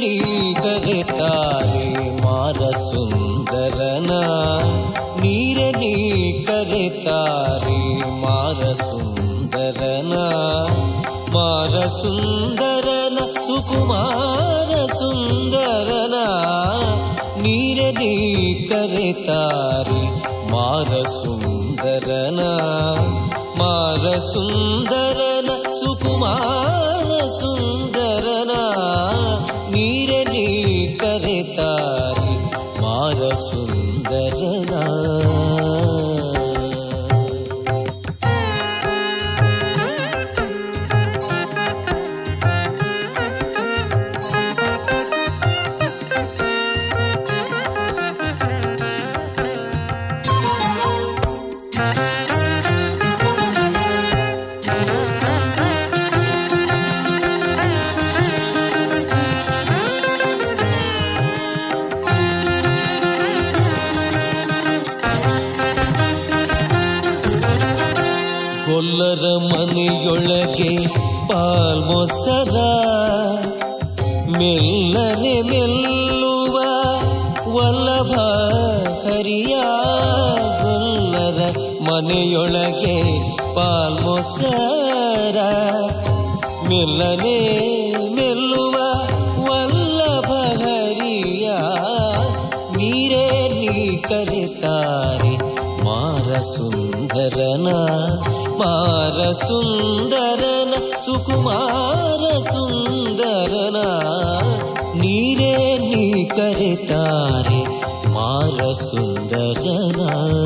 ನೀರಲಿ ಕರೆತಾರೆ ಮಾರ ಸುಂದರನ ನೀರಲಿ ಕರೆತಾರೆ ಮಾರ ಸುಂದರನ ಮಾರ ಸುಂದರನ ಸುಕುಮಾರ ಸುಂದರನ ನೀರಲಿ ಕರೆತಾರೆ ಮಾರ ಸುಂದರನ ಮಾರ ಸುಂದರನ ಸುಕುಮಾರ ಸುಂದರನ ನೀರಲಿ ಕರೆತಾರೆ ಮಾರ ಸುಂದರನ ಗೊಲ್ಲರ ಮನೆಯೊಳಗೆ ಪಾಲ್ಮೊಸರ ಮೆಲ್ಲನೆ ಮೆಲ್ಲುವ ವಲ್ಲಭ ಹರಿಯ ಗೊಲ್ಲರ ಮನೆಯೊಳಗೆ ಪಾಲ್ಮೊಸರ ಮೆಲ್ಲನೆ ಮೆಲ್ಲುವ ವಲ್ಲಭ ಹರಿಯ ನೀರೇ ನೀ ಕರೆತಾರೆ ಮಾರ ಸುಂದರನ ಮಾರ ಸುಂದರನ ಸುಕುಮಾರ ಸುಂದರನ ನೀರೇ ನೀ ಕರೆತಾರೆ ಮಾರ ಸುಂದರನ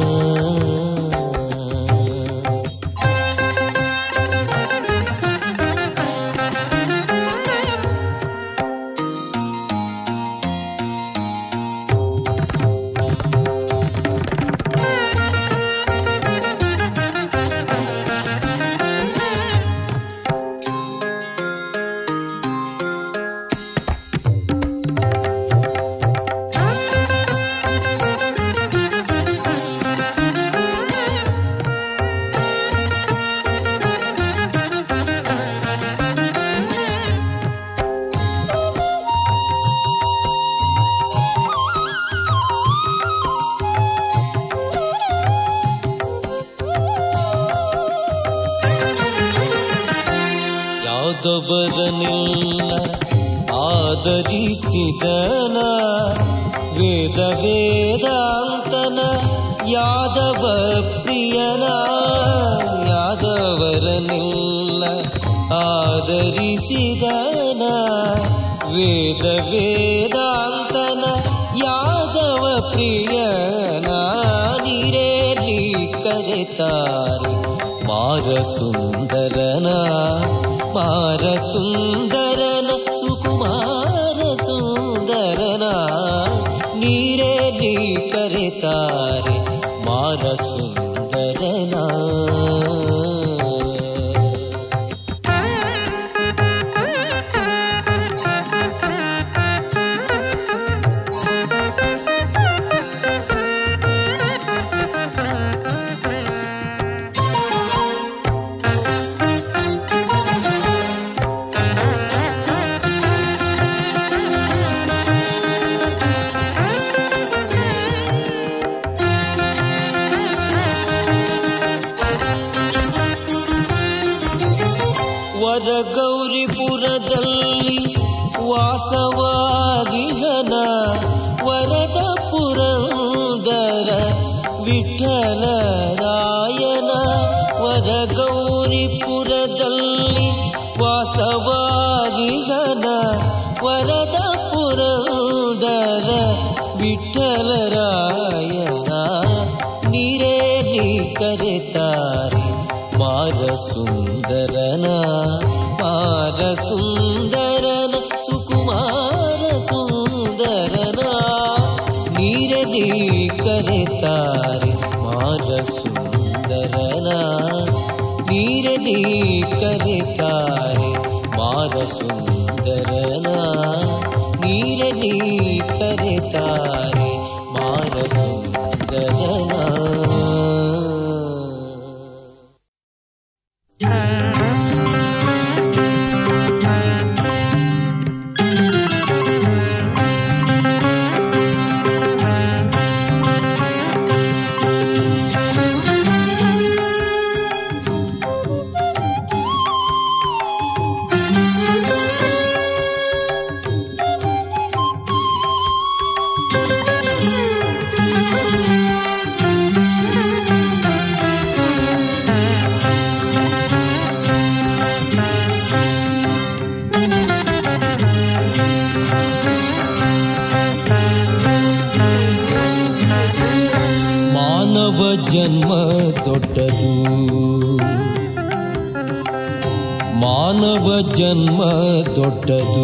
ಯಾದವರನೆಲ್ಲ ಆದರಿಸಿದನ ವೇದ ವೇದಾಂತನ ಯಾದವ ಪ್ರಿಯನ ಯಾದವರನೆಲ್ಲ ಆದರಿಸಿದನ ವೇದ ವೇದಾಂತನ ಯಾದವ ಪ್ರಿಯನ ನೀರೇಲಿ ಕರೆತಾರೆ ಮಾರ ಸುಂದರನ ಮಾರ ಸುಂದರನ ಸುಕುಮಾರ ಸುಂದರನ ನೀರೇಲಿ ಕರೆತಾರೆ ಮಾರ ಸುಂದರನ ವರಗೌರಿಪುರದಲ್ಲಿ ವಾಸವಾಗಿಹನ ವರದ ಪುರಂದರ ವಿಠಲ ರಾಯನ ವರಗೌರಿಪುರದಲ್ಲಿ ವಾಸವಾಗಿಹನ ವರದ ಪುರಂದರ ವಿಠಲ ರಾಯನ ನೀರೇ ನೀ ಕರೆತಾರೆ ಮಾರ ಸುಂದರನ ಮಾರ ಸುಂದರನ ಸುಕುಮಾರ ಸುಂದರನ ನೀರಲಿ ಕರೆತಾರೆ ಮಾರ ಸುಂದರನ ನೀರಲಿ ಕರೆತಾರೆ ಮಾರ ಸುಂದರನ ನೀರಲಿ ಕರೆತಾರೆ ಮಾರ ಸುಂದರನ Thank ಜನ್ಮ ದೊಡ್ಡದು ಮಾನವ ಜನ್ಮ ದೊಡ್ಡದು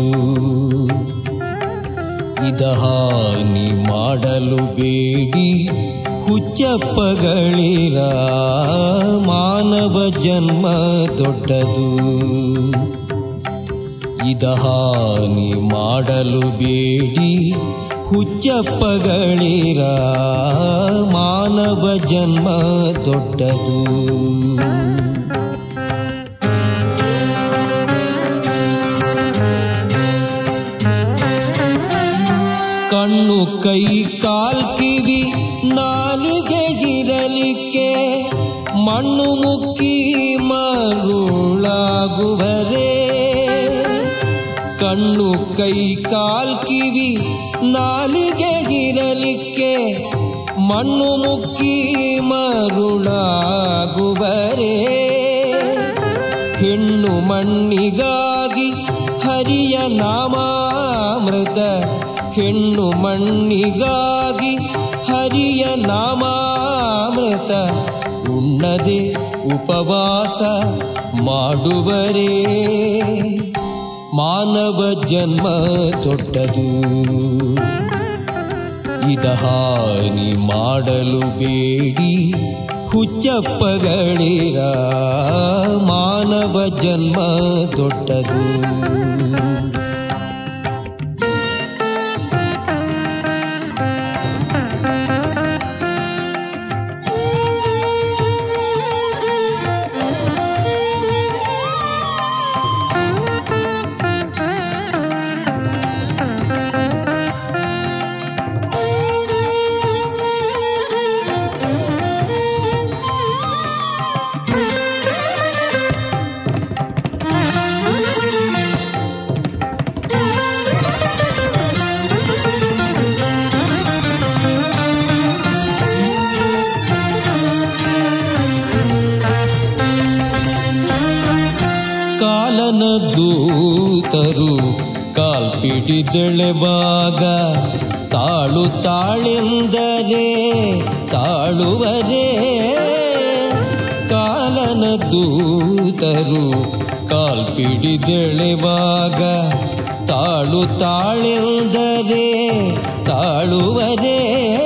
ಇದ ಹಾನಿ ಮಾಡಲು ಬೇಡಿ ಹುಚ್ಚಪ್ಪಗಳಿರ ಮಾನವ ಜನ್ಮ ದೊಡ್ಡದು ಇದ ಹಾನಿ ಮಾಡಲು ಬೇಡಿ ಹುಚ್ಚಪ್ಪಗಳಿರ ಮಾನವ ಜನ್ಮ ದೊಡ್ಡದು ಕಣ್ಣು ಕೈ ಕಾಲ್ ಕಿವಿ ನಾಲಿಗೆ ಇರಲಿಕ್ಕೆ ಮಣ್ಣು ಮುಕ್ಕಿ ಮರುಳಾಗುವರೇ ಕಣ್ಣು ಕೈ ಕಾಲ್ ಕಿವಿ ನಾಲಿಗೆ ಇರಲಿಕ್ಕೆ ಮಣ್ಣು ಮುಕ್ಕಿ ಮರುಳಾಗುವರೇ ಹೆಣ್ಣು ಮಣ್ಣಿಗಾಗಿ ಹರಿಯ ನಾಮಾಮೃತ ಹೆಣ್ಣು ಮಣ್ಣಿಗಾಗಿ ಹರಿಯ ನಾಮಾಮೃತ ಉಣ್ಣದೆ ಉಪವಾಸ ಮಾಡುವರೇ ಮಾನವ ಜನ್ಮ ದೊಡ್ಡದು ಇದ ಹಾನಿ ಮಾಡಲು ಬೇಡಿ ಹುಚ್ಚಪ್ಪಗಳಿರ ಮಾನವ ಜನ್ಮ ದೊಡ್ಡದು ಕಾಲನ ದೂತರು ಕಾಲ್ಪಿಡಿದೆಳೆವಾಗ ತಾಳು ತಾಳೆಂದರೆ ತಾಳುವರೇ ಕಾಲನ ದೂತರು ಕಾಲ್ಪಿಡಿದೆಳೆವಾಗ ತಾಳು ತಾಳೆಂದರೆ ತಾಳುವರೇ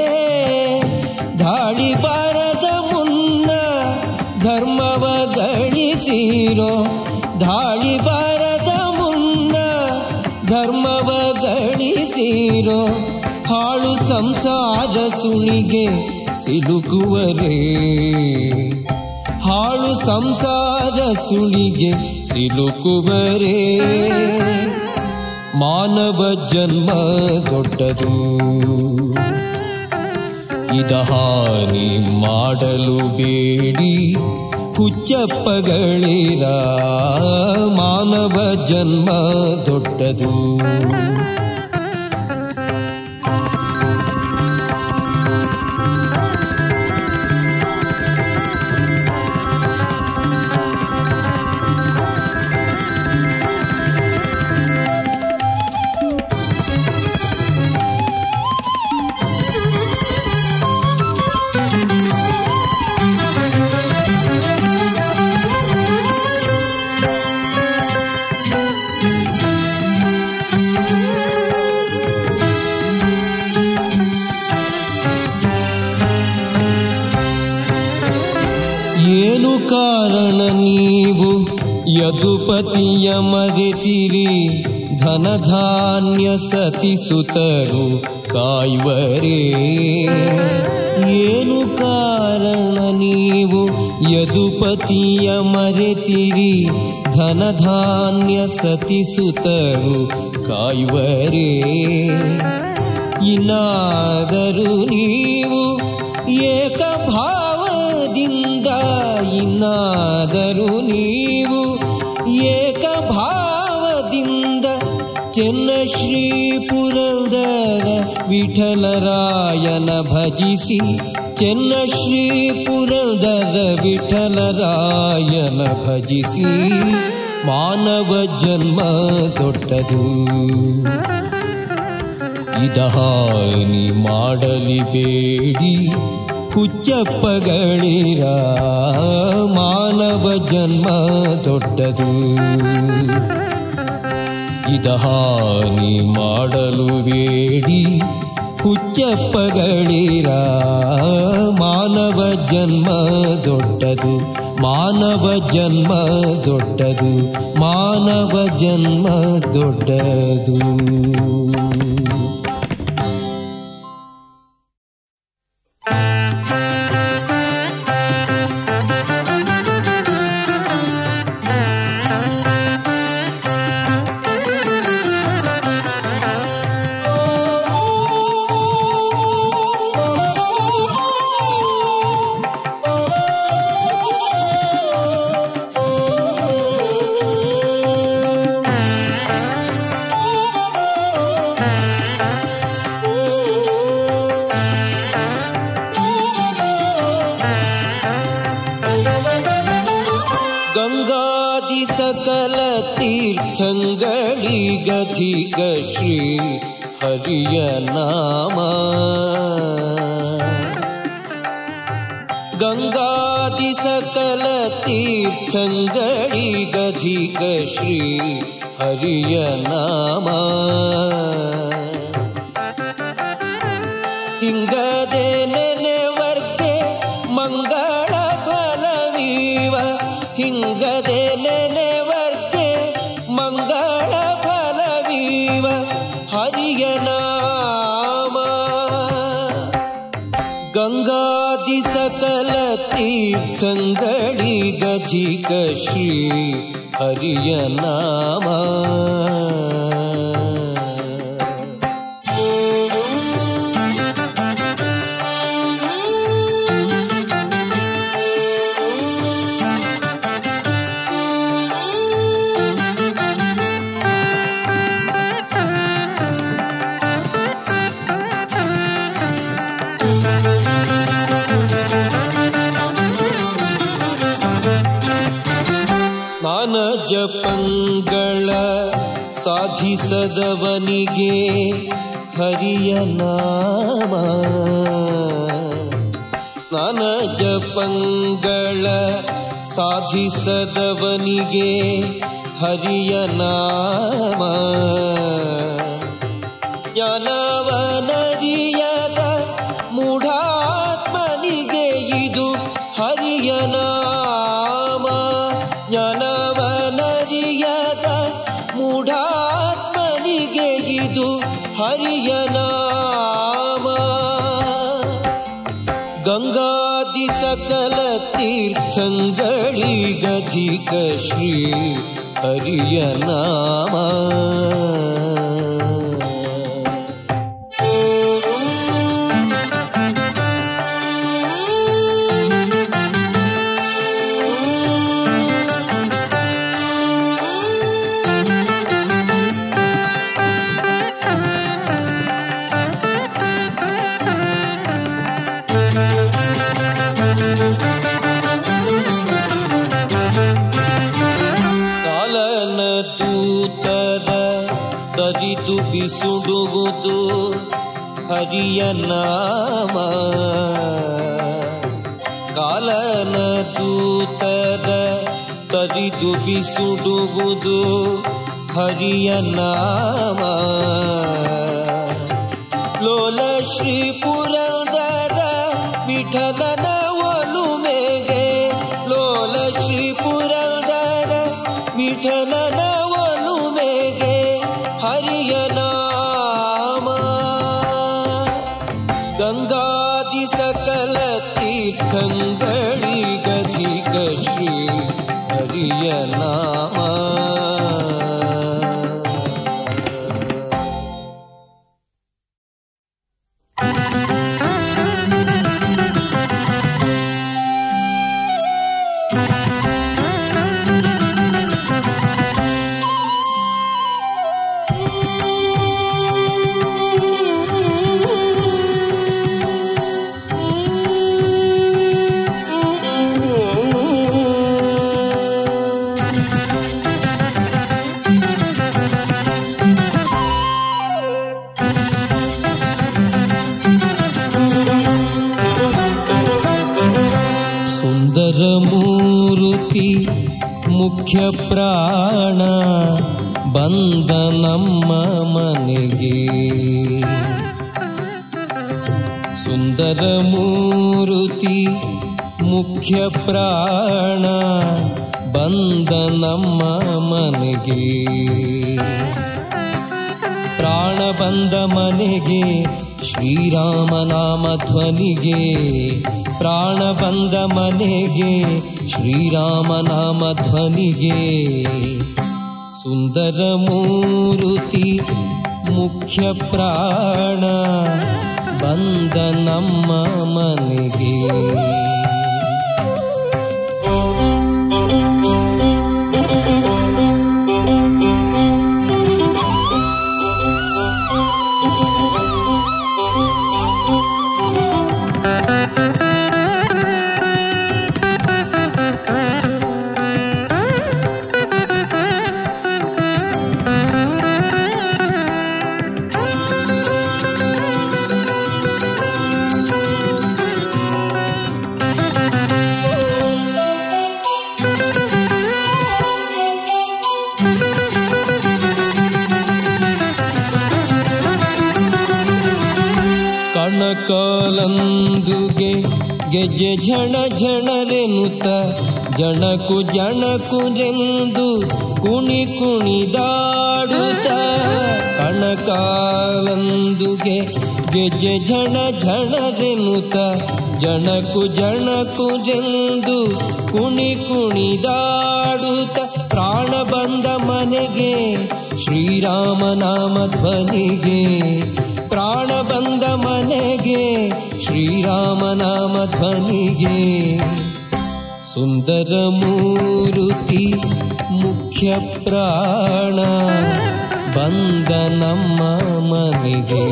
ದಾಳಿ ಬಾರದ ಮುನ್ನ ಧರ್ಮವ ಗಳಿಸಿರೋ ದಾಳಿ ಬಾರದ ಮುನ್ನ ಧರ್ಮವ ಗಳಿಸಿರೋ ಹಾಳು ಸಂಸಾರ ಸುಳಿಗೆ ಸಿಲುಕುವರೇ ಹಾಳು ಸಂಸಾರ ಸುಳಿಗೆ ಸಿಲುಕುವರೇ ಮಾನವ ಜನ್ಮ ದೊಡ್ಡದು ಇದ ಹಾನಿ ಮಾಡಲು ಬೇಡಿ ಹುಚ್ಚಪ್ಪಗಳಿರ ಮಾನವ ಜನ್ಮ ದೊಡ್ಡದು ಏನು ಕಾರಣ ನೀವು ಯದುಪತಿಯ ಮರೆತಿರಿ ಧನಧಾನ್ಯ ಸತಿಸುತರು ಕಾಯುವರೇ ಏನು ಕಾರಣ ನೀವು ಯದುಪತಿಯ ಮರೆತಿರಿ ಧನಧಾನ್ಯ ಸತಿಸುತರು ಕಾಯುವರೇ ಇನ್ನಾದರೂ ನೀವು ಏಕಭಾವದಿಂದ ಇನ್ನಾದರೂ ನೀವು ಏಕಭಾವದಿಂದ ಚೆನ್ನ ಶ್ರೀ ಪುರಂದರ ವಿಠಲರಾಯನ ಭಜಿಸಿ ಚೆನ್ನ ಶ್ರೀ ಪುರಂದರ ವಿಠಲರಾಯನ ಭಜಿಸಿ ಮಾನವ ಜನ್ಮ ದೊಡ್ಡದು ಇದ ಹಾನಿ ಮಾಡಲಿ ಬೇಡಿ ಹುಚ್ಚಪ್ಪಗಳಿರ ಮಾನವ ಜನ್ಮ ದೊಡ್ಡದು ಇದ ಹಾನಿ ಮಾಡಲು ಬೇಡಿ ಹುಚ್ಚಪ್ಪಗಳಿರ ಮಾನವ ಜನ್ಮ ದೊಡ್ಡದು ಮಾನವ ಜನ್ಮ ದೊಡ್ಡದು ಮಾನವ ಜನ್ಮ ದೊಡ್ಡದು ಗಂಗಾದಿ ಸಕಲ ತೀರ್ಥಂಗಳಿಗಧಿಕ ಶ್ರೀ ಹರಿಯ ನಾಮ ಗಂಗಾದಿ ಸಕಲ ತೀರ್ಥಂಗಳಿಗಧಿಕ ಶ್ರೀ ಹರಿಯ ನಾಮ ಹಿಂಗದೆ ನೆನೆವರ್ಗೆ ಮಂಗಳ ಫಲವೀವ ಹಿಂಗದೆ ನೆನೆವರ್ಗೆ ಮಂಗಳ ಫಲವೀವ ಹರಿಯ ನಾಮ ಗಂಗಾದಿ ಸಕಲ ತೀರ್ಥಂಗಳಿಗಧಿಕ ಶ್ರೀ ಹರಿಯ ನಾಮ ಸ್ನಾನ ಜಪಂಗಳ ಸಾಧಿಸದವನಿಗೆ ಹರಿಯ ನಾಮ ಸ್ನಾನ ಜಪಂಗಳ ಸಾಧಿಸದವನಿಗೆ ಹರಿಯ ನಾಮ ಜ್ಞಾನವನರಿಯದ ಮೂಢಾತ್ಮನಿಗೆ ಇದು ಹರಿಯ ನಾಮ ಜ್ಞಾನವನರಿಯದ ಮೂಢಾತ್ಮನಿಗೆ ಇದು ಹರಿಯ ನಾಮ ಗಂಗಾದಿ ಸಕಲ ತೀರ್ಥಂಗಳಿಗಧಿಕ ಶ್ರೀ ಹರಿಯ ನಾಮ ಕಾಲನ ದೂತದ ತರಿದು ಬಿಸುಡುವುದು ಹರಿಯ ನಾಮ ಕಾಲನ ದೂತದ ತರಿದು ಬಿಸುಡುವುದು ಹರಿಯ ನಾಮ ಲೋಲ ಶ್ರೀ ಪುರಂದರ ವಿಠಲನ ಒಲುಮೆಗೆ ಲೋಲ ಶ್ರೀ ಪುರಂದರ ವಿಠಲನ ಒಲುಮೆಗೆ ಹರಿಯ ನಾಮ ಗಂಗಾದಿ ಸಕಲ ತೀರ್ಥಂಗಳಿಗಧಿಕ ಶ್ರೀ ಹರಿಯ ನಾಮ ಮುಖ್ಯ ಪ್ರಾಣ ಬಂದ ನಮ್ಮ ಮನೆಗೆ ಸುಂದರ ಮೂರುತಿ ಮುಖ್ಯ ಪ್ರಾಣ ಬಂದ ನಮ್ಮ ಮನೆಗೆ ಪ್ರಾಣ ಬಂದ ಮನೆಗೆ ಶ್ರೀರಾಮನಾಮ ಧ್ವನಿಗೆ ಪ್ರಾಣ ಬಂದ ಮನೆಗೆ ಶ್ರೀರಾಮನಾಮ ಧ್ವನಿಗೆ ಸುಂದರ ಮೂರುತಿ ಮುಖ್ಯ ಪ್ರಾಣ ಬಂದ ನಮ್ಮ ಮನೆಗೆ ಕಣಕಲಂದುಗೆ ಗೆಜ್ಜೆ ಝಣ ಝಣರೆನುತ ಜಣಕು ಜಣಕುರೆಂದು ಕುಣಿ ಕುಣಿದಾಡುತ್ತ ಕಣಕಾಲಂದುಗೆ ಗೆಜ್ಜೆ ಝಣ ಝಣರೆನುತ ಜಣಕು ಜಣಕುರೆಂದು ಕುಣಿ ಕುಣಿದಾಡುತ್ತ ಪ್ರಾಣ ಬಂದ ಮನೆಗೆ ಶ್ರೀರಾಮನಾಮ ಧ್ವನಿಗೆ ಪ್ರಾಣ ಬಂದ ಮನೆಗೆ ಶ್ರೀರಾಮನಾಮ ಧ್ವನಿಗೆ ಸುಂದರ ಮೂರುತಿ ಮುಖ್ಯ ಪ್ರಾಣ ಬಂದ ನಮ್ಮ ಮನೆಗೆ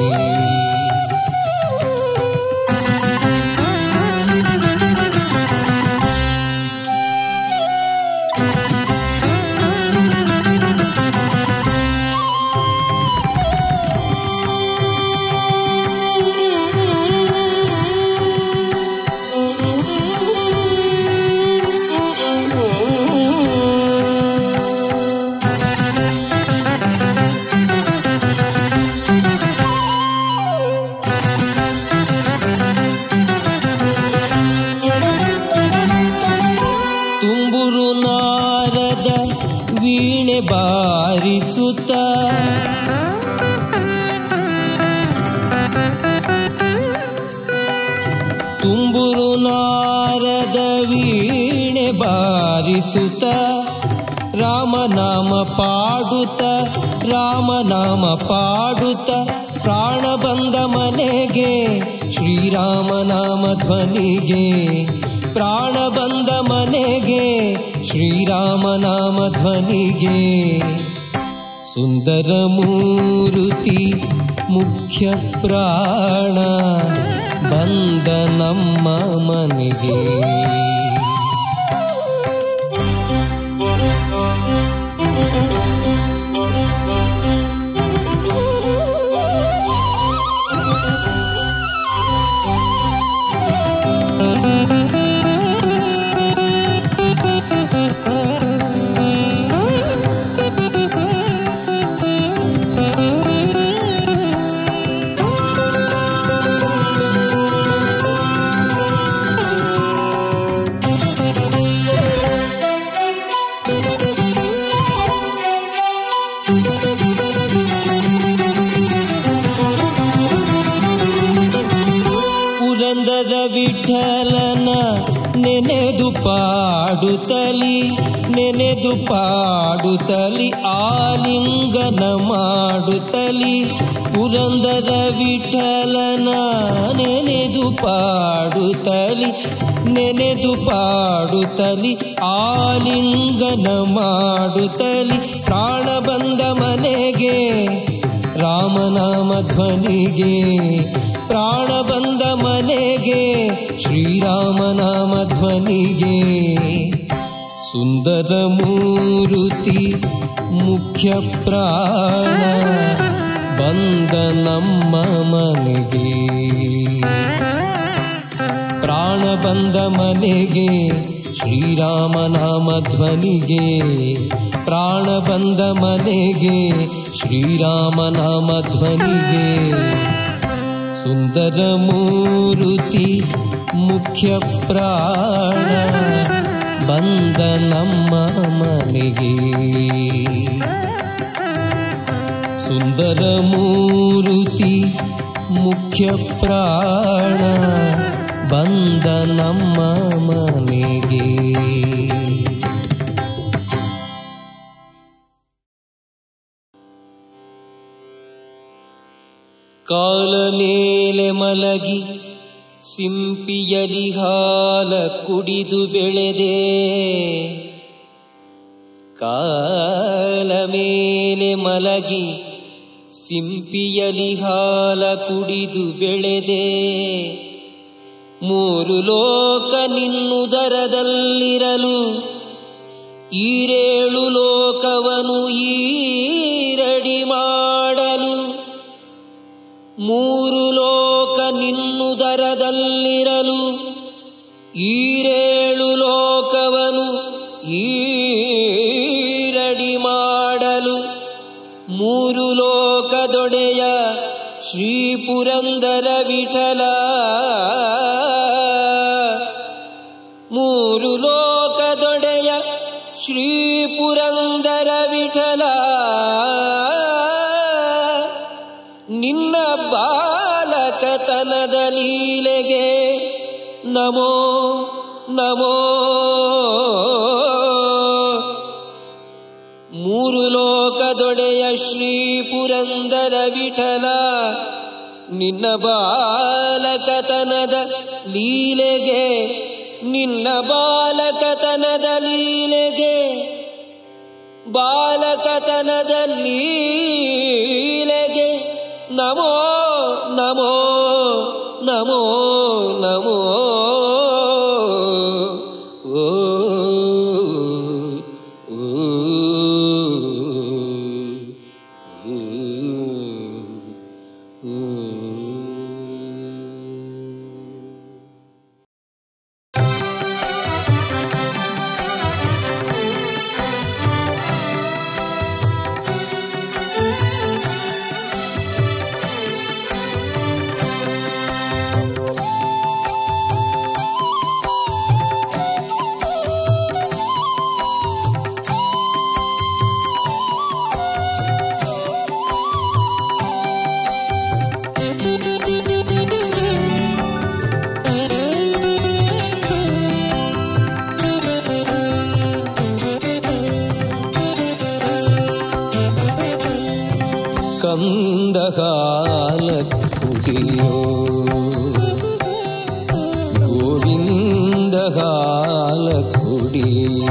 ತುಂಬುರು ನಾರದ ವೀಣೆ ಬಾರಿಸುತ್ತ ತುಂಬುರು ನಾರದ ವೀಣೆ ಬಾರಿಸುತ್ತ ರಾಮನಾಮ ಪಾಡುತ್ತ ರಾಮನಾಮ ಪಾಡುತ್ತ ಪ್ರಾಣ ಬಂದ ಮನೆಗೆ ಶ್ರೀರಾಮನಾಮ ಧ್ವನಿಗೆ ಪ್ರಾಣ ಬಂದ ಮನೆಗೆ ಶ್ರೀರಾಮನಾಮ ಧ್ವನಿಗೆ ಸುಂದರ ಮೂರುತಿ ಮುಖ್ಯ ಪ್ರಾಣ ಬಂದ ನಮ್ಮ ಮನೆಗೆ ಪುರಂದರ ವಿಠಲನ ನೆನೆದು ಪಾಡುತ್ತಲಿ ನೆನೆದು ಪಾಡುತ್ತಲಿ ಆಲಿಂಗನ ಮಾಡುತ್ತಲಿ ಪುರಂದರ ವಿಠಲನ ನೆನೆದು ಪಾಡುತ್ತಲಿ ನೆನೆದು ಪಾಡುತ್ತಲಿ ಆಲಿಂಗನ ಮಾಡುತ್ತಲಿ ಪ್ರಾಣ ಬಂದ ಮನೆಗೆ ರಾಮನಾಮ ಧ್ವನಿಗೆ ಪ್ರಾಣ ಬಂದ ಮನೆಗೆ ಶ್ರೀರಾಮನಾಮ ಧ್ವನಿಗೆ ಸುಂದರ ಮೂರುತಿ ಮುಖ್ಯ ಪ್ರಾಣ ಬಂದ ನಮ್ಮ ಮನೆಗೆ ಪ್ರಾಣ ಬಂದ ಮನೆಗೆ ಶ್ರೀರಾಮನಾಮ ಧ್ವನಿಗೆ ಪ್ರಾಣ ಬಂದ ಮನೆಗೆ ಶ್ರೀರಾಮನಾಮ ಧ್ವನಿಗೆ ಸುಂದರ ಮೂರುತಿ ಮುಖ್ಯ ಪ್ರಾಣ ಬಂದ ನಮ್ಮ ಮನೆಗೆ ಸುಂದರ ಮೂರುತಿ ಮುಖ್ಯ ಪ್ರಾಣ ಬಂದ ನಮ್ಮ ಮನೆಗೆ ಕಾಲ ಮೇಲೆ ಮಲಗಿ ಸಿಂಪಿಯಲಿ ಹಾಲ ಕುಡಿದು ಬೆಳೆದೆ ಕಾಲ ಮೇಲೆ ಮಲಗಿ ಸಿಂಪಿಯಲಿ ಹಾಲ ಕುಡಿದು ಬೆಳೆದೆ ಮೂರು ಲೋಕ ನಿನ್ನುದರದಲ್ಲಿರಲು ಈರೇಳು ಲೋಕವನು ಈರಡಿ ಮಾಡಲು ಮೂರು ಲೋಕ ನಿನ್ನುದರದಲ್ಲಿರಲು ಈರೇಳು ಲೋಕವನು ಈರಡಿ ಮಾಡಲು ಮೂರು ಲೋಕದೊಡೆಯ ಶ್ರೀ ಪುರಂದರ ವಿಠಲ ಮೂರು ಲೋಕದೊಡೆಯ ಶ್ರೀ ಪುರಂದರ ವಿಠಲ ನಿನ್ನ ಬಾಲಕತನದ ಲೀಲೆಗೆ ನಮೋ ನಮೋ ಮೂರು ಲೋಕದೊಡೆಯ ಶ್ರೀ ಪುರಂದರ ವಿಠಲ ನಿನ್ನ ಬಾಲಕತನದ ಲೀಲೆಗೆ ನಿನ್ನ ಬಾಲಕತನದ ಲೀಲೆಗೆ ಬಾಲಕತನದ ಲೀಲೆಗೆ ನಮೋ ನಮೋ ನಮೋ ನಮೋ ಓ ಓ, ಓ. ಕಂದಹಾಲ ಕುಡಿಯೋ ಗೋವಿಂದ ಹಾಲ ಕುಡಿಯೋ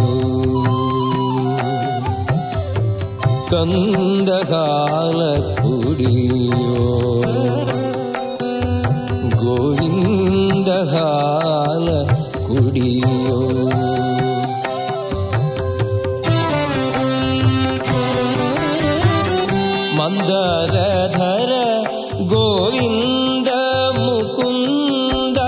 ಕಂದಹಾಲ ಕುಡಿಯೋ ಗೋವಿಂದ ಹಾಲ ಕುಡಿಯೋ ಮಂದರಧರ ಗೋವಿಂದ ಮುಕುಂದ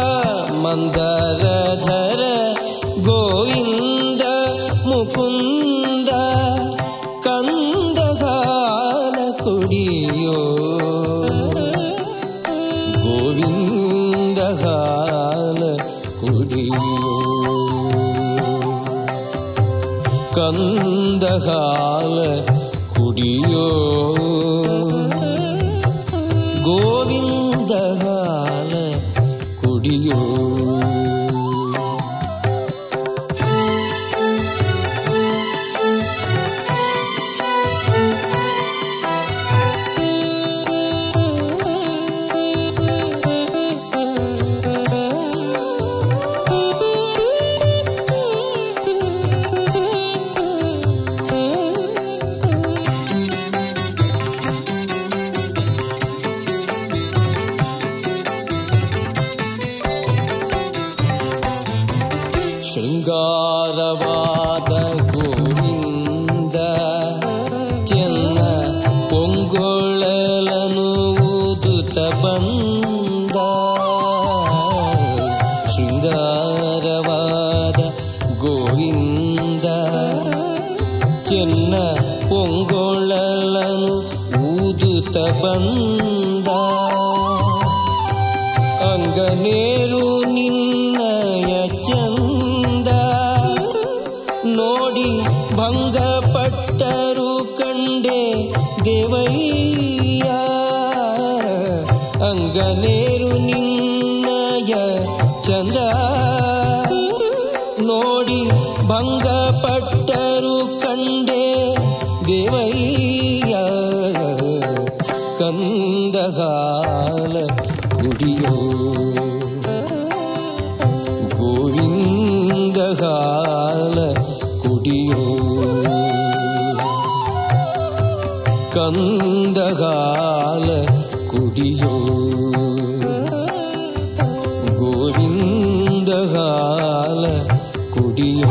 ಮಂದರಧರ ಗೋವಿಂದ ಮುಕುಂದ ಕಂದಗಾಲ ಕುಡಿಯೋ ಗೋವಿಂದ ಹಾಲ ಕುಡಿಯೋ ಕಂದಹಾಲ ಕುಡಿಯೋ ಗೋವಿಂದ ಹಾಲ ಕುಡಿಯೋ ಶೃಂಗಾರವಾದ ಗೋವಿಂದ ಚೆನ್ನ ಪೊಂಗೊಳ್ಳಲನು ಊದುತ್ತ ಬಂದ ಶೃಂಗಾರವಾದ ಬಂದ ಅಂಗನೇರು ನಿನ್ನಯ ಚಂದ ನೋಡಿ ಭಂಗಪಟ್ಟರು ಕಂಡೆ ದೇವಯ್ಯ ಅಂಗನೇರು ನಿನ್ನಯ ಚಂದ ನೋಡಿ ಭಂಗಪಟ್ಟರು ಕಂಡೆ ದೇವಯ್ಯ ಕಂದಗಾಲ ಕುಡಿಯೋ ಗೋವಿಂದಗಾಲ ಕುಡಿಯೋ ಕಂದಗಾಲ ಕುಡಿಯೋ ಗೋವಿಂದಗಾಲ ಕುಡಿಯೋ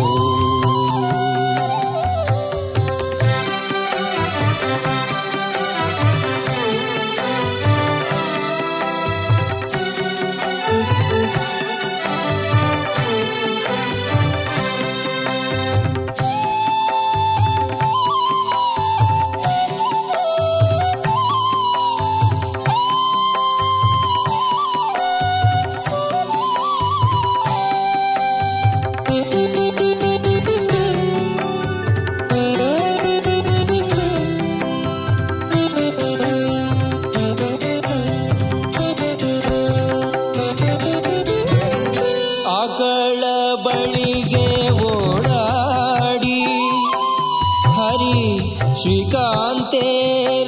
ಆಕಳ ಬಳಿಗೆ ಓಡಾಡಿ ಹರಿ ಶ್ರೀಕಾಂತೇರ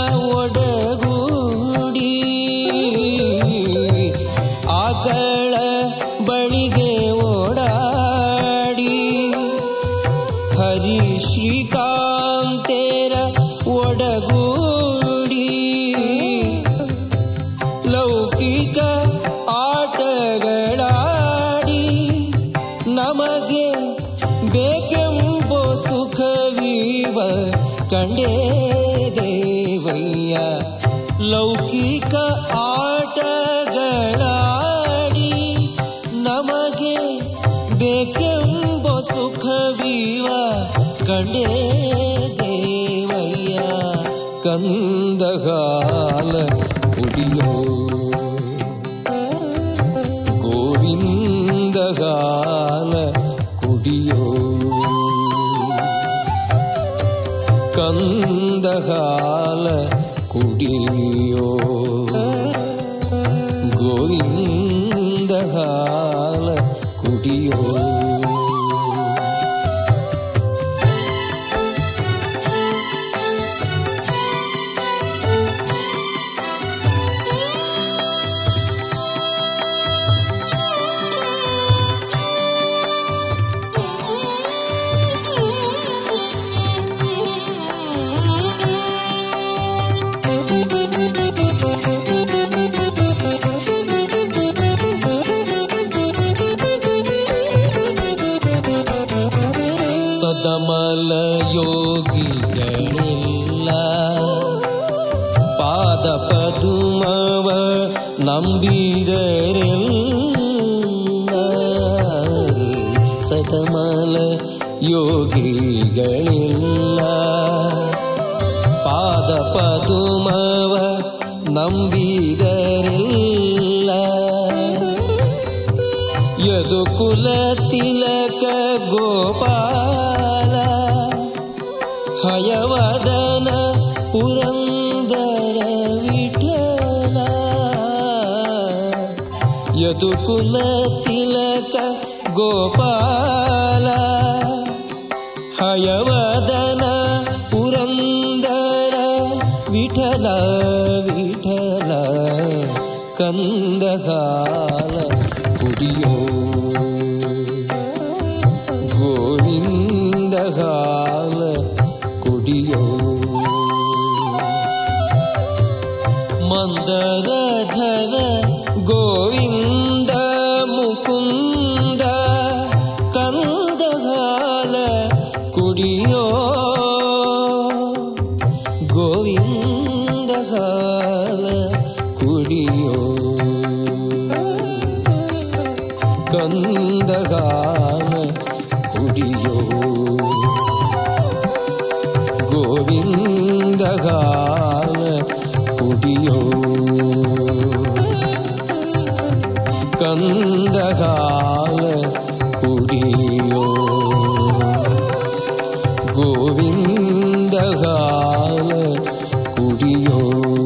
ಒಡಗೂಡಿ ಆಕಳ ಬಳಿಗೆ ಓಡಾಡಿ ಹರಿ ಶ್ರೀಕಾಂತೇರ ಒಡಗೂಡಿ ಲೌಕಿಕ ಆಟಗಳಾಡಿ ನಮಗೆ ಬೇಕೆಂಬೋ ಸುಖವೀವ ಕಂಡೇ ದೇವಯ್ಯ ಲೌಕಿಕ ಆಟಗಳಾಡಿ ನಮಗೆ ಬೇಕೆಂಬೋ ಸುಖವೀವ ಕಂಡೇ ದೇವಯ್ಯ ಕಂದಗಾಲ ಕುಡಿಯೋ ಗೋವಿಂದಗಾಲ ಕುಡಿಯೋ ಕಂದಗಾಲ ಕುಡಿಯೋ ಗೋವಿಂದಗಾಲ ಕುಡಿಯೋ ಸದಮಲ ಯೋಗಿಗಳಿಲ್ಲ ಪಾದ ಪದುಮವ ನಂಬಿದರೆಲ್ಲ ಸದಮಲ ಯೋಗಿಗಳಿಲ್ಲ ಪಾದ ಪದುಮವ ನಂಬಿದರೆಲ್ಲ ಯದು ಕುಲ ತಿಲಕ ಗೋಪಾಲ ಹಯವದನ ಪುರಂದರ ವಿಠಲ ಯದು ಕುಲ ತಿಲಕ ಗೋಪಾಲ ಹಯವದನ ಪುರಂದರ ವಿಠಲ ವಿಠಲ ಕಂದಗಾಲ ಕುಡಿಯೋ ಗೋವಿಂದಗಾಲ ಕುಡಿಯೋ ಮಂದರಧರ ಗೋವಿಂದ ಮುಕುಂದ ಕಂದಗಾಲ ಕುಡಿಯೋ ಗೋವಿಂದಗಾಲ ಕುಡಿಯೋ ಕಂದಗಾಲ ಕುಡಿಯೋ ಗೋವಿಂದಗಾಲ ಕುಡಿಯೋ ಕಂದಗಾಲ ಕುಡಿಯೋ ಗೋವಿಂದಗಾಲ ಕುಡಿಯೋ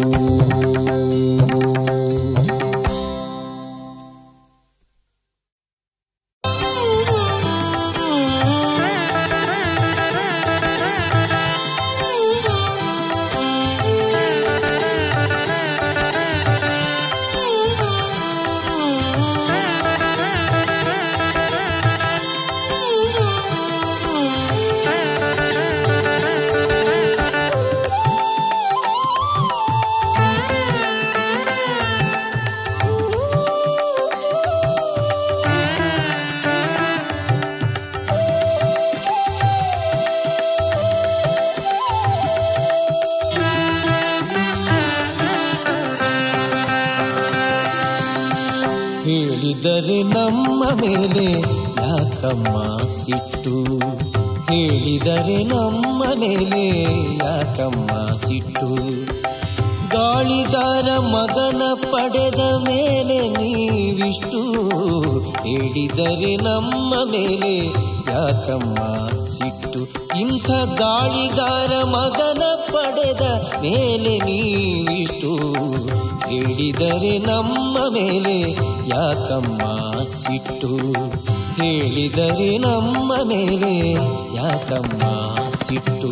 ಹೇಳಿದರೆ ನಮ್ಮ ಮೇಲೆ ಯಾಕಮ್ಮ ಸಿಟ್ಟು ಹೇಳಿದರೆ ನಮ್ಮ ಮೇಲೆ ಯಾಕಮ್ಮ ಸಿಟ್ಟು ಗಾಳಿಗಾರ ಮಗನ ಪಡೆದ ಮೇಲೆ ನೀವಿಷ್ಟು ಹೇಳಿದರೆ ನಮ್ಮ ಮೇಲೆ ಯಾಕಮ್ಮ ಸಿಟ್ಟು ಇಂಥ ಗಾಳಿಗಾರ ಮಗನ ಪಡೆದ ಮೇಲೆ ನೀವಿಷ್ಟು ಹೇಳಿದರೆ ನಮ್ಮ ಮೇಲೆ ಯಾಕಮ್ಮ ಸಿಟ್ಟು ಹೇಳಿದರೆ ನಮ್ಮ ಮೇಲೆ ಯಾಕಮ್ಮ ಸಿಟ್ಟು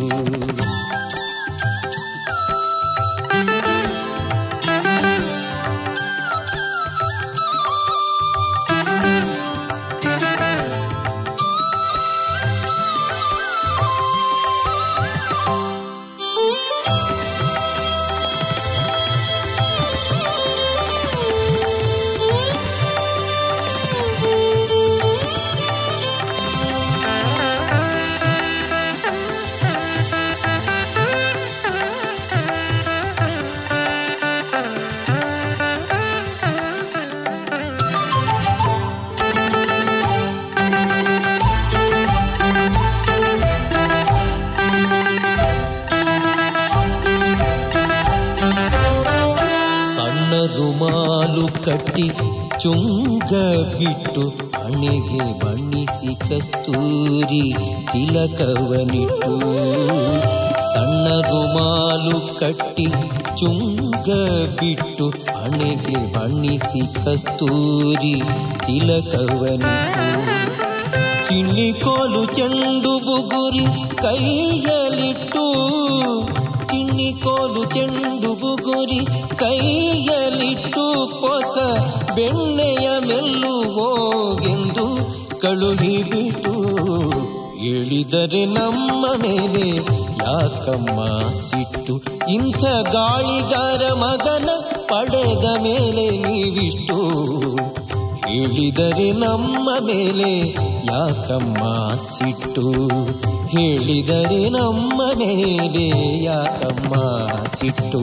ಸಣ್ಣ ರುಮಾಲು ಕಟ್ಟಿ ಚುಂಗ ಬಿಟ್ಟು ಹಣೆಗೆ ಬಣ್ಣಿಸಿ ಕಸ್ತೂರಿ ತಿಲಕವನಿಟ್ಟು ಸಣ್ಣ ರುಮಾಲು ಕಟ್ಟಿ ಚುಂಗ ಬಿಟ್ಟು ಹಣೆಗೆ ಬಣ್ಣಿಸಿ ಕಸ್ತೂರಿ ತಿಲಕವನಿಟ್ಟು ಚಿನ್ನಿ ಕೋಲು ಚೆಂಡು ಬುಗುರಿ ಕೈಯಲಿಟ್ಟು ಚಿನ್ನಿ ಕೋಲು ಚೆಂಡು ಬುಗುರಿ ಕೈಯಲಿಟ್ಟು ಹೊಸ ಬೆಣ್ಣೆಯ ಮೆಲ್ಲುವೋಗೆಂದು ಕಳುಹಿಬಿಟ್ಟು ಹೇಳಿದರೆ ನಮ್ಮ ಮೇಲೆ ಯಾಕಮ್ಮ ಸಿಟ್ಟು ಇಂಥ ಗಾಳಿಗಾರ ಮಗನ ಪಡೆದ ಮೇಲೆ ನೀವಿಷ್ಟು ಹೇಳಿದರೆ ನಮ್ಮ ಮೇಲೆ ಯಾಕಮ್ಮ ಸಿಟ್ಟು ಹೇಳಿದರೆ ನಮ್ಮ ಮೇಲೆ ಯಾಕಮ್ಮ ಸಿಟ್ಟು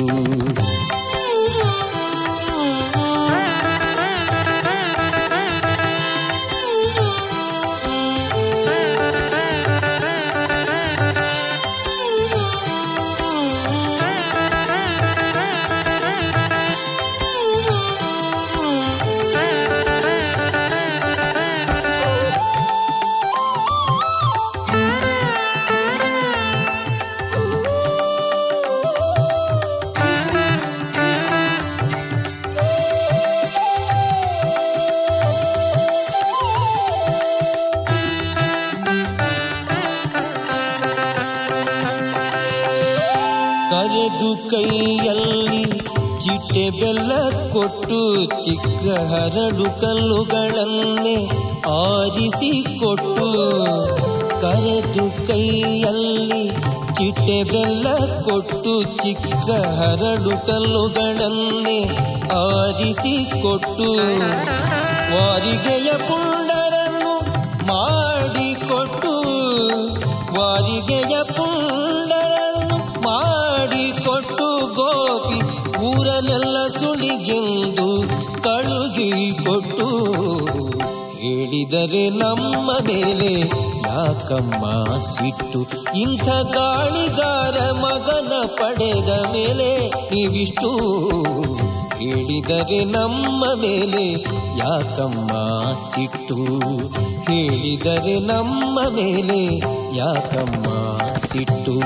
ಕರೆದು ಕೈಯಲ್ಲಿ ಚಿಟ್ಟೆ ಬೆಲ್ಲ ಕೊಟ್ಟು ಚಿಕ್ಕ ಹರಳು ಕಲ್ಲುಗಳನ್ನೇ ಆರಿಸಿ ಕೊಟ್ಟು ಕರೆದು ಕೈಯಲ್ಲಿ ಚಿಟ್ಟೆ ಬೆಲ್ಲ ಕೊಟ್ಟು ಚಿಕ್ಕ ಹರಳು ಕಲ್ಲುಗಳನ್ನೇ ಆರಿಸಿ ಕೊಟ್ಟು ವಾರಿಗೆಯ ಪುಂಡರನ್ನು ಮಾಡಿಕೊಟ್ಟು ವಾರಿಗೆಯ ಪುಂಡರನ್ನು ಮಾಡಿಕೊಟ್ಟು ಗೋಪಿ ಊರನೆಲ್ಲ ಸುಳಿಗೆಂದು ಕಳುಗಿ ಕೊಟ್ಟು ಹೇಳಿದರೆ ನಮ್ಮ ಮೇಲೆ ಯಾಕಮ್ಮ ಸಿಟ್ಟು ಇಂಥ ಗಾಳಿಗಾರ ಮಗನ ಪಡೆದ ಮೇಲೆ ನೀವಿಷ್ಟು ಹೇಳಿದರೆ ನಮ್ಮ ಮೇಲೆ ಯಾಕಮ್ಮ ಸಿಟ್ಟು ಹೇಳಿದರೆ ನಮ್ಮ ಮೇಲೆ ಯಾಕಮ್ಮ ಸಿಟ್ಟು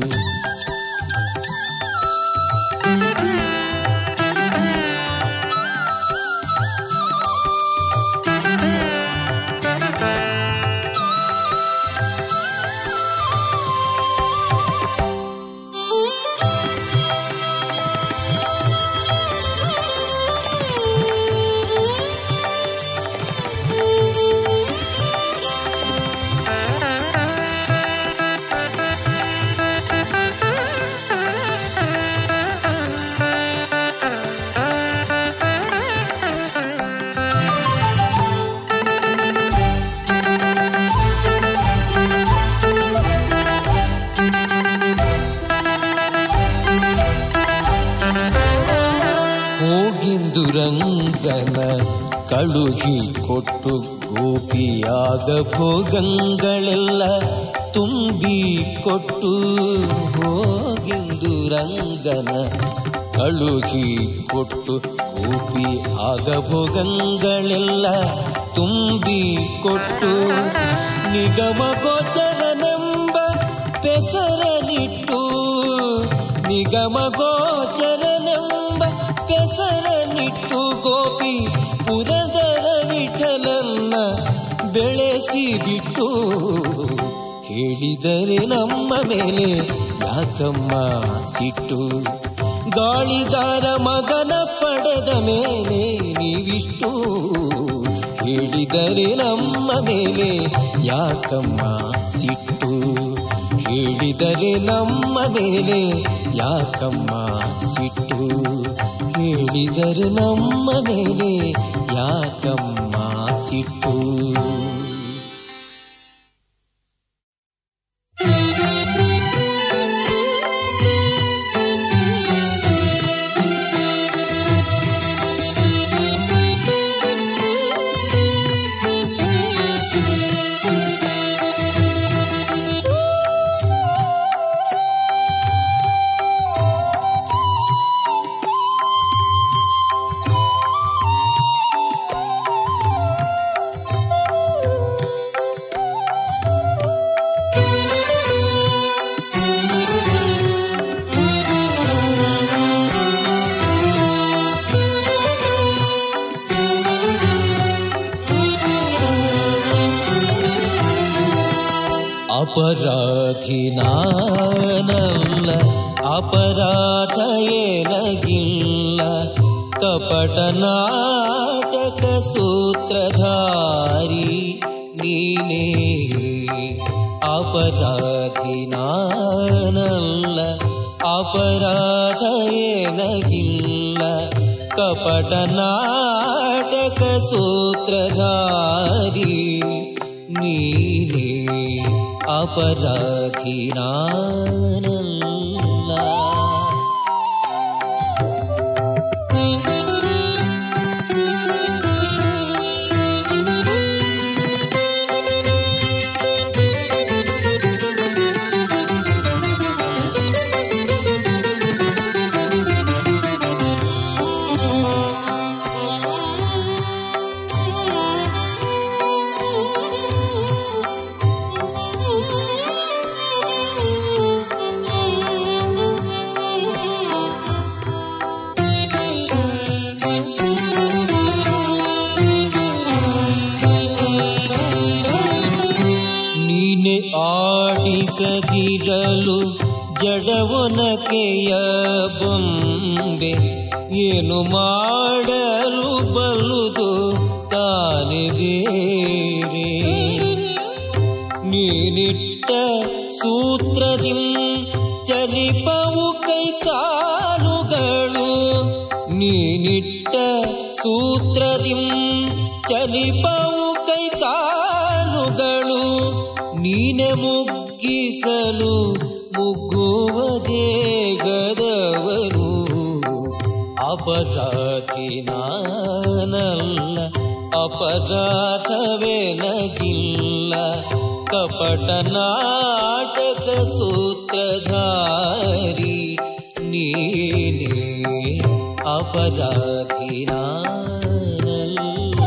ಹೋಗಿಂದು ರಂಗನ ಕಳುಹಿ ಕೊಟ್ಟು ಗೋಪಿಯಾಗ ಭೋಗಂಗಳೆಲ್ಲ ತುಂಬಿ ಕೊಟ್ಟು ಹೋಗಿಂದು ರಂಗನ ಕಳುಹಿ ಕೊಟ್ಟು ಗೋಪಿ ಆಗ ಭೋಗಂಗಳೆಲ್ಲ ತುಂಬಿ ಕೊಟ್ಟು ನಿಗಮ ಗೋಚರನೆಂಬ ಪೆಸರನಿಟ್ಟು ನಿಗಮ ಗೋಚರನೆಂಬ ಪೆಸರನಿಟ್ಟು ಗೋಪಿ ಪುರದರ ವಿಠಲನ್ನ ಬೆಳೆಸಿ ಬಿಟ್ಟು ಹೇಳಿದರೆ ನಮ್ಮ ಮೇಲೆ ಯಾಕಮ್ಮ ಸಿಟ್ಟು ಗಾಳಿಗಾರ ಮಗನ ಪಡೆದ ಮೇಲೆ ನೀವಿಷ್ಟು ಹೇಳಿದರೆ ನಮ್ಮ ಮೇಲೆ ಯಾಕಮ್ಮ ಸಿಟ್ಟು ಹೇಳಿದರೆ ನಮ್ಮ ಮೇಲೆ ಯಾಕಮ್ಮ ಸಿಟ್ಟು ಹೇಳಿದರೆ ನಮ್ಮ ಮೇಲೆ ಯಾಕಮ್ಮ ಸಿಟ್ಟು ಅಪರಾಧಿ ನಾನಲ್ಲ ಅಪರಾಧ ಏನಗಿಲ್ಲ ಕಪಟ ನಾಟಕ ಸೂತ್ರಧಾರಿ ನೀನೇ ಅಪರಾಧಿ ನಾನಲ್ಲ ಅಪರಾಧ ಏನಗಿಲ್ಲ ಕಪಟ ನಾಟಕ ಸೂತ್ರಧಾರಿ ನೀನೇ ಅಪರಾಧಿ ನಾನಲ್ಲ ನೀನೆ ಆಡಿಸದಿರಲು ಜಡವೊನಕೆಯ ಬೊಂಬೆ ಏನು ಮಾಡಲು ಬಲ್ಲುದು ತಾನೆ ಬೇರೆ ನೀನಿಟ್ಟ ಸೂತ್ರದಿಂ ಚಲಿಪವು ಕೈ ಕಾಲುಗಳು ನೀನಿಟ್ಟ ಸೂತ್ರದಿಂ ಚಲಿಪವು ಕೈ ಕಾಲುಗಳು ನೀನೆ ಮುಗ್ಗಿಸಲು ಮುಗ್ಗುವ ದೇಗದವನು ಅಪರಾಧಿ ನಾನಲ್ಲ ಅಪರಾಧವೇನಗಿಲ್ಲ ಕಪಟ ನಾಟಕ ಸೂತ್ರಧಾರಿ ನೀನೇ ಅಪರಾಧಿ ನಾನಲ್ಲ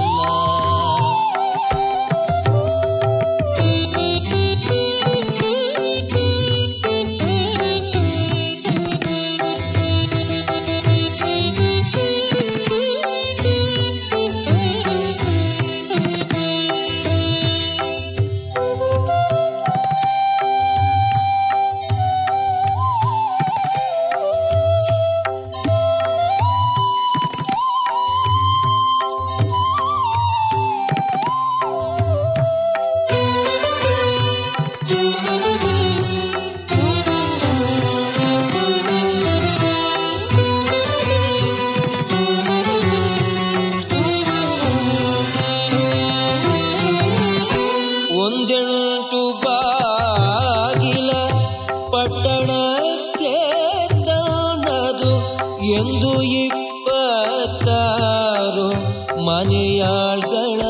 ಒಂದೆಂಟು ಬಾಗಿಲ ಪಟ್ಟಣಕ್ಕೆ ತಂದದು ಎಂದು ಇಪ್ಪತ್ತಾರು ಮನೆಯಾಳ್ಗಳ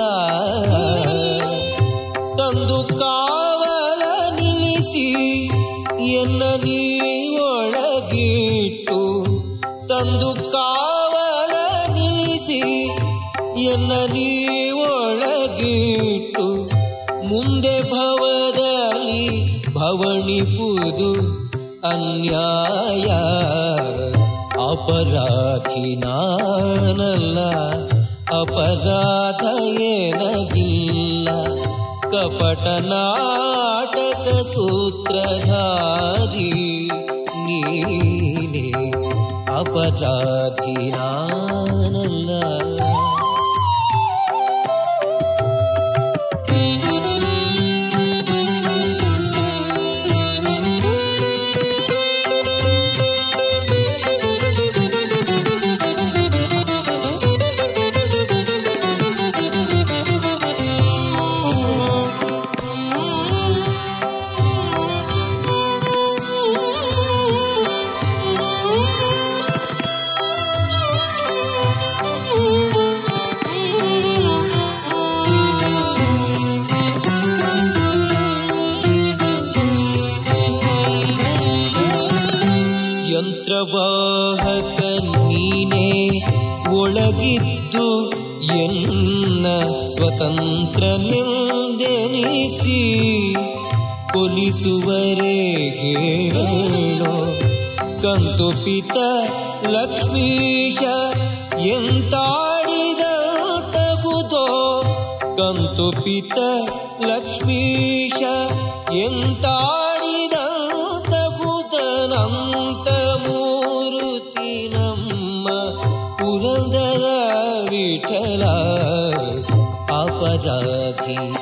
ತಂದು ಕಾವಲ ನಿಲ್ಲಿಸಿ ಎನ್ನ ನೀ ಒಳಗಿಟ್ಟು ತಂದು ಕಾವಲ ನಿಲ್ಲಿಸಿ ಎನ್ನ ನೀ ಒಳಗಿಟ್ಟು ಮುಂದೆ ಭವದಲ್ಲಿ ಭವಣಿಪುದು ಅನ್ಯಾಯ ಅಪರಾಧಿ ನಾನಲ್ಲ ಅಪರಾಧ ಏನಗಿಲ್ಲ ಕಪಟ ನಾಟಕ ಸೂತ್ರಧಾರಿ ನೀನೇ ಅಪರಾಧಿ ನಾನಲ್ಲ ಯಂತ್ರವಾಹಕ ನೀನೇ ಒಳಗಿದ್ದು ಎನ್ನ ಸ್ವತಂತ್ರ ನಿಂದೆನಿಸಿ ಕೊಲಿಸುವರೆ ಹೇಳೋ ಕಂತುಪಿತ ಲಕ್ಷ್ಮೀಶ ಎಂತಾಡಿದ ತಗುದೋ ಕಂತುಪಿತ ಲಕ್ಷ್ಮೀಶ ಎಂತಾಡಿದ ತಗುದನಂತ ಮೂರುತಿ ನಮ್ಮ ಪುರಂದರ ವಿಠಲ ಅಪರಾಧಿ